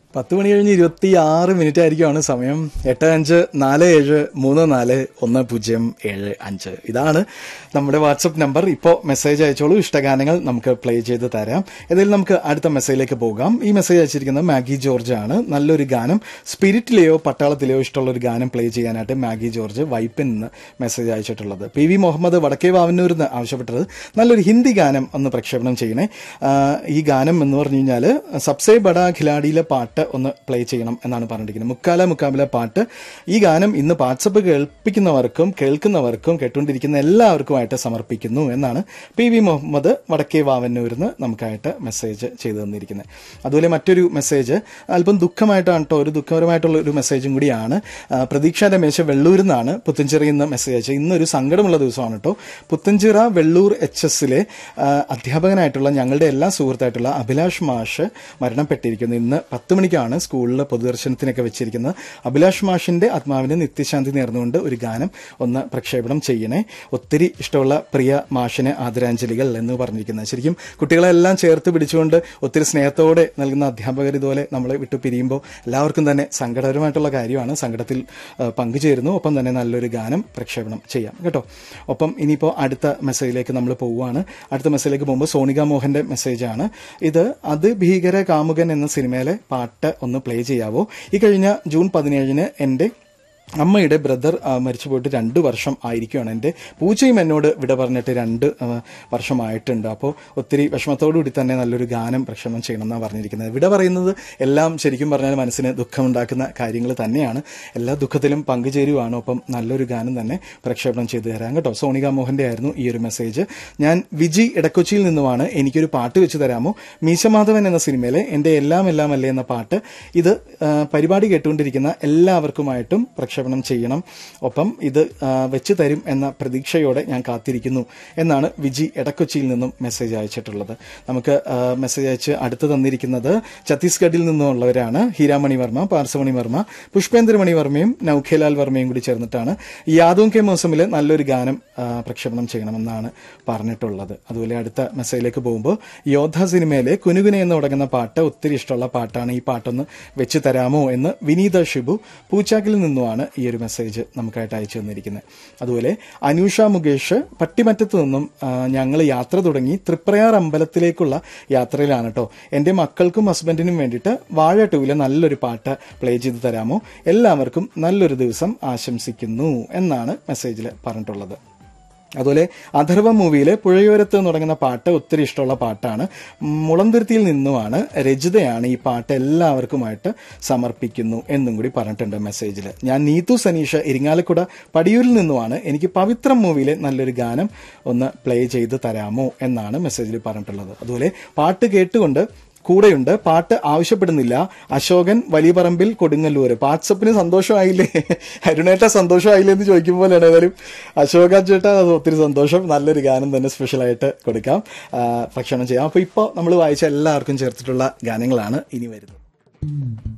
പത്ത് മണി കഴിഞ്ഞ് ഇരുപത്തി ആറ് മിനിറ്റ് ആയിരിക്കുമാണ് സമയം എട്ട് അഞ്ച് നാല് ഏഴ് മൂന്ന് നാല് ഒന്ന് പൂജ്യം ഏഴ് അഞ്ച് ഇതാണ് നമ്മുടെ വാട്സപ്പ് നമ്പർ ഇപ്പോൾ മെസ്സേജ് അയച്ചോളൂ ഇഷ്ടഗാനങ്ങൾ നമുക്ക് പ്ലേ ചെയ്ത് തരാം ഏതായാലും നമുക്ക് അടുത്ത മെസ്സേജിലേക്ക് പോകാം ഈ മെസ്സേജ് അയച്ചിരിക്കുന്നത് മാഗി ജോർജ് ആണ് നല്ലൊരു ഗാനം സ്പിരിറ്റിലെയോ പട്ടാളത്തിലെയോ ഇഷ്ടമുള്ള ഒരു ഗാനം പ്ലേ ചെയ്യാനായിട്ട് മാഗി ജോർജ് വൈപ്പിൽ നിന്ന് മെസ്സേജ് അയച്ചിട്ടുള്ളത് പി വി മുഹമ്മദ് വടക്കേ വാവന്നൂരിൽ നിന്ന് ആവശ്യപ്പെട്ടത് നല്ലൊരു ഹിന്ദി ഗാനം ഒന്ന് പ്രക്ഷേപണം ചെയ്യണേ ആ, ഈ ഗാനം എന്ന് പറഞ്ഞു കഴിഞ്ഞാൽ സബ്സേ ബഡ ഖിലാഡിയിലെ പാട്ട് ഒന്ന് പ്ലേ ചെയ്യണം എന്നാണ് പറഞ്ഞിരിക്കുന്നത് മുക്കാല മുക്കാബിലെ പാട്ട് ഈ ഗാനം ഇന്ന് വാട്സപ്പ് കേൾപ്പിക്കുന്നവർക്കും കേൾക്കുന്നവർക്കും കേട്ടുകൊണ്ടിരിക്കുന്ന എല്ലാവർക്കുമായിട്ട് സമർപ്പിക്കുന്നു എന്നാണ് പി വി മുഹമ്മദ് വടക്കേ വാവന്നൂരിൽ നിന്ന് നമുക്കായിട്ട് മെസ്സേജ് ചെയ്തു തന്നിരിക്കുന്നത് അതുപോലെ മറ്റൊരു മെസ്സേജ് അല്പം ദുഃഖമായിട്ടാണ് കേട്ടോ ഒരു ദുഃഖപരമായിട്ടുള്ള ഒരു മെസ്സേജും കൂടിയാണ് ആ, പ്രതീക്ഷ രമേശ് വെള്ളൂരിൽ നിന്നാണ് പുത്തഞ്ചിറയിൽ നിന്ന് മെസ്സേജ് അയച്ചത് ഇന്നൊരു സങ്കടമുള്ള ദിവസമാണ് കേട്ടോ പുത്തഞ്ചിറ വെള്ളൂർ എച്ച് എസിലെ അധ്യാപകനായിട്ടുള്ള ഞങ്ങളുടെ എല്ലാ സുഹൃത്തായിട്ടുള്ള അഭിലാഷ് മാഷ് മരണപ്പെട്ടിരിക്കുന്നു ഇന്ന് പത്ത് മണിക്കാണ് സ്കൂളിൽ പൊതുദർശനത്തിനൊക്കെ വെച്ചിരിക്കുന്നത് അഭിലാഷ് മാഷിന്റെ ആത്മാവിന് നിത്യശാന്തി നേർന്നുകൊണ്ട് ഒരു ഗാനം ഒന്ന് പ്രക്ഷേപണം ചെയ്യണേ ഒത്തിരി ഇഷ്ടമുള്ള പ്രിയ മാഷിന് ആദരാഞ്ജലികൾ എന്ന് പറഞ്ഞിരിക്കുന്നത് ശരിക്കും കുട്ടികളെല്ലാം ചേർത്ത് പിടിച്ചുകൊണ്ട് ഒത്തിരി സ്നേഹത്തോടെ നൽകുന്ന അധ്യാപകർ ഇതുപോലെ നമ്മളെ വിട്ടു പിരിയുമ്പോൾ എല്ലാവർക്കും തന്നെ സങ്കടകരമായിട്ടുള്ള കാര്യമാണ് സങ്കടത്തിൽ ആ, പങ്കുചേരുന്നു ഒപ്പം തന്നെ നല്ലൊരു ഗാനം പ്രക്ഷേപണം ചെയ്യാം കേട്ടോ ഒപ്പം ഇനിയിപ്പോൾ അടുത്ത മെസ്സേജിലേക്ക് നമ്മൾ പോവുകയാണ് അടുത്ത മെസ്സേജിലേക്ക് പോകുമ്പോൾ സോണിക മോഹന്റെ മെസ്സേജാണ് ഇത് അത് ഭീകര കാമുകൻ എന്ന സിനിമയിലെ പാട്ട് ഒന്ന് പ്ലേ ചെയ്യാവോ ഈ കഴിഞ്ഞ ജൂൺ പതിനേഴിന് എൻ്റെ അമ്മയുടെ ബ്രദർ മരിച്ചു പോയിട്ട് രണ്ട് വർഷം ആയിരിക്കുകയാണ് എൻ്റെ പൂച്ചയും എന്നോട് വിട പറഞ്ഞിട്ട് രണ്ട് ആ, വർഷമായിട്ടുണ്ട് അപ്പോൾ ഒത്തിരി വിഷമത്തോടുകൂടി തന്നെ നല്ലൊരു ഗാനം പ്രക്ഷേപണം ചെയ്യണമെന്നാണ് പറഞ്ഞിരിക്കുന്നത് വിട പറയുന്നത് എല്ലാം ശരിക്കും പറഞ്ഞാൽ മനസ്സിന് ദുഃഖമുണ്ടാക്കുന്ന കാര്യങ്ങൾ തന്നെയാണ് എല്ലാ ദുഃഖത്തിലും പങ്കുചേരുവാണ് ഒപ്പം നല്ലൊരു ഗാനം തന്നെ പ്രക്ഷേപണം ചെയ്തു തരാം കേട്ടോ സോണിക മോഹന്റെ ആയിരുന്നു ഈ ഒരു മെസ്സേജ് ഞാൻ വിജി ഇടക്കൊച്ചിയിൽ നിന്നുമാണ് എനിക്കൊരു പാട്ട് വെച്ച് തരാമോ മീശമാധവൻ എന്ന സിനിമയിലെ എൻ്റെ എല്ലാം എല്ലാം അല്ലേ എന്ന പാട്ട് ഇത് ആ, പരിപാടി കേട്ടുകൊണ്ടിരിക്കുന്ന എല്ലാവർക്കുമായിട്ടും പ്രക്ഷേപണം ചെയ്യണം ഒപ്പം ഇത് ആ, വെച്ച് തരും എന്ന പ്രതീക്ഷയോടെ ഞാൻ കാത്തിരിക്കുന്നു എന്നാണ് വിജി എടക്കൊച്ചിയിൽ നിന്നും മെസ്സേജ് അയച്ചിട്ടുള്ളത് നമുക്ക് ആ, മെസ്സേജ് അയച്ച് അടുത്ത് തന്നിരിക്കുന്നത് ഛത്തീസ്ഗഡിൽ നിന്നുള്ളവരാണ് ഹീരാമണി വർമ്മ പാർസമണി വർമ്മ പുഷ്പേന്ദ്രമണി വർമ്മയും നൌഖേലാൽ വർമ്മയും കൂടി ചേർന്നിട്ടാണ് യാദവും കെ മോസമിലെ നല്ലൊരു ഗാനം ആ, പ്രക്ഷേപണം ചെയ്യണമെന്നാണ് പറഞ്ഞിട്ടുള്ളത് അതുപോലെ അടുത്ത മെസ്സേജിലേക്ക് പോകുമ്പോൾ യോദ്ധ സിനിമയിലെ കുനുകുനെ എന്ന് തുടങ്ങുന്ന പാട്ട് ഒത്തിരി ഇഷ്ടമുള്ള പാട്ടാണ് ഈ പാട്ടൊന്ന് വെച്ച് തരാമോ എന്ന് വിനീത ഷിബു പൂച്ചാക്കിൽ നിന്നുമാണ് ഈ ഒരു മെസ്സേജ് നമുക്കായിട്ട് അയച്ചു തന്നിരിക്കുന്നത് അതുപോലെ അനൂഷ മുകേഷ് പട്ടിമറ്റത്ത് നിന്നും ഞങ്ങൾ യാത്ര തുടങ്ങി തൃപ്രയാർ അമ്പലത്തിലേക്കുള്ള യാത്രയിലാണ് കേട്ടോ എൻ്റെ മക്കൾക്കും ഹസ്ബൻഡിനും വേണ്ടിയിട്ട് വാഴ ടൂവിലെ നല്ലൊരു പാട്ട് പ്ലേ ചെയ്ത് തരാമോ എല്ലാവർക്കും നല്ലൊരു ദിവസം ആശംസിക്കുന്നു എന്നാണ് മെസ്സേജിൽ പറഞ്ഞിട്ടുള്ളത് അതുപോലെ അഥർവ മൂവിയിലെ പുഴയോരത്ത് എന്ന് തുടങ്ങുന്ന പാട്ട് ഒത്തിരി ഇഷ്ടമുള്ള പാട്ടാണ് മുളന്തുരുത്തിയിൽ നിന്നുമാണ് രജിതയാണ് ഈ പാട്ട് എല്ലാവർക്കുമായിട്ട് സമർപ്പിക്കുന്നു എന്നും കൂടി പറഞ്ഞിട്ടുണ്ട് മെസ്സേജിൽ ഞാൻ നീതു സനീഷ് ഇരിങ്ങാലക്കുട പടിയൂരിൽ നിന്നുമാണ് എനിക്ക് പവിത്രം മൂവിയിലെ നല്ലൊരു ഗാനം ഒന്ന് പ്ലേ ചെയ്ത് തരാമോ എന്നാണ് മെസ്സേജിൽ പറഞ്ഞിട്ടുള്ളത് അതുപോലെ പാട്ട് കേട്ടുകൊണ്ട് കൂടെയുണ്ട് പാട്ട് ആവശ്യപ്പെടുന്നില്ല അശോകൻ വലിയപറമ്പിൽ കൊടുങ്ങല്ലൂർ വാട്സപ്പിന് സന്തോഷമായില്ലേ അരുണേട്ട സന്തോഷമായില്ലേ എന്ന് ചോദിക്കുമ്പോഴാണ് ഏതായാലും അശോക ചേട്ടാ അത് ഒത്തിരി സന്തോഷം നല്ലൊരു ഗാനം തന്നെ സ്പെഷ്യലായിട്ട് കൊടുക്കാം ആ, ഭക്ഷണം ചെയ്യാം അപ്പോൾ ഇപ്പോൾ നമ്മൾ വായിച്ച എല്ലാവർക്കും ചേർത്തിട്ടുള്ള ഗാനങ്ങളാണ് ഇനി വരുന്നത്